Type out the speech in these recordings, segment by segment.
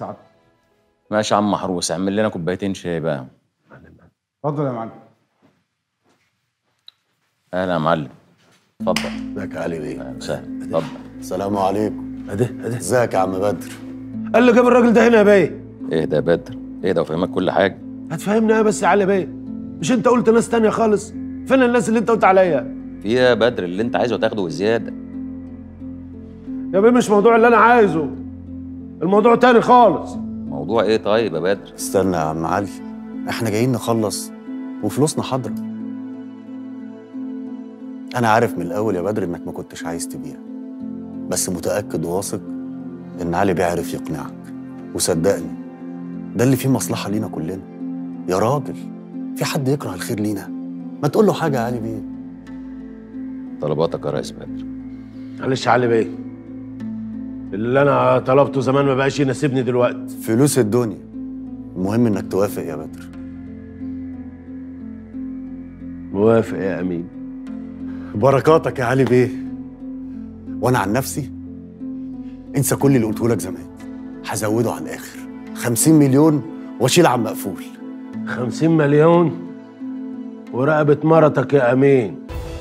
سعادتك ماشي يا عم محروس اعمل لنا كوبايتين شاي بقى اتفضل يا معلم اهلا يا معلم اتفضل ازيك يا علي بيه اهلا وسهلا اتفضل السلام عليكم اده اده ازيك يا عم بدر قال لي جاب الراجل ده هنا يا بيه اهدى يا بدر اهدى وفهمك كل حاجه هتفهمنا ايه بس يا علي بيه مش انت قلت ناس تانية خالص فين الناس اللي انت قلت عليا في إيه يا بدر اللي انت عايزه تاخده وزياده يا بيه مش موضوع اللي انا عايزه الموضوع تاني خالص موضوع ايه طيب يا بدر استنى يا عم علي احنا جايين نخلص وفلوسنا حاضرة انا عارف من الاول يا بدر انك ما كنتش عايز تبيع بس متأكد وواثق ان علي بيعرف يقنعك وصدقني ده اللي فيه مصلحة لينا كلنا يا راجل في حد يكره الخير لينا ما تقول له حاجة يا علي بيه طلباتك يا ريس بدر معلش يا علي بيه اللي انا طلبته زمان ما بقاش يناسبني دلوقتي فلوس الدنيا المهم انك توافق يا بدر موافق يا امين بركاتك يا علي بيه وانا عن نفسي انسى كل اللي قلته لك زمان هزوده على الاخر 50 مليون واشيل عن مقفول خمسين مليون ورقبة مرتك يا أمين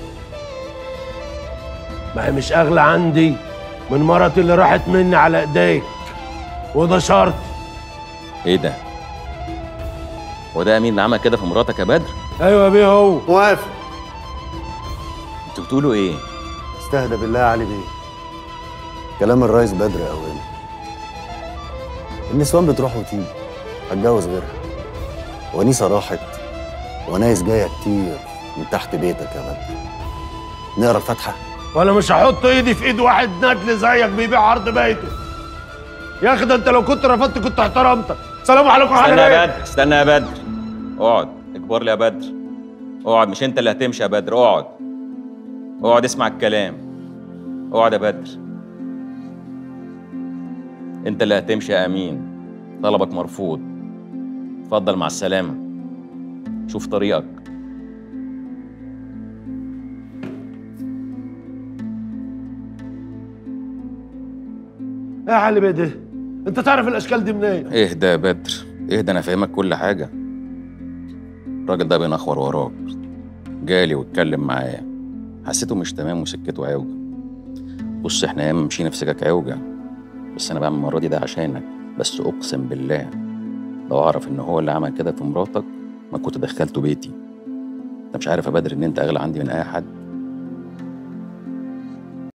ما هي مش أغلى عندي من مرتي اللي راحت مني على إيديك وده شرط ايه ده وده مين اللي عمل كده في مراتك يا بدر أيوة يا بيه هو موافق انتوا بتقولوا ايه استهدى بالله يا علي بيه كلام الرئيس بدر قوي النسوان بتروح وتيجي هتجوز غيرها ونيسة راحت ونايس جاية كتير من تحت بيتك يا بدر نقرا الفاتحة وأنا مش هحط إيدي في إيد واحد ندل زيك بيبيع عرض بيته يا أخي ده أنت لو كنت رفضت كنت احترمتك سلام عليكم استنى على يا بدر استنى يا بدر اقعد اكبر لي يا بدر اقعد مش انت اللي هتمشي يا بدر اقعد اقعد اسمع الكلام اقعد يا بدر انت اللي هتمشي يا امين طلبك مرفوض اتفضل مع السلامه شوف طريقك يا علي بيه ده أنت تعرف الأشكال دي منين؟ اهدى يا بدر اهدى انا فاهمك كل حاجه الراجل ده بينخور وراك جالي واتكلم معايا حسيته مش تمام وسكته عوجه بص احنا ياما مشينا في سكك عوجه بس انا بعمل المره دي ده عشانك بس اقسم بالله لو اعرف ان هو اللي عمل كده في مراتك ما كنت دخلته بيتي انت مش عارف يا بدر ان انت اغلى عندي من اي حد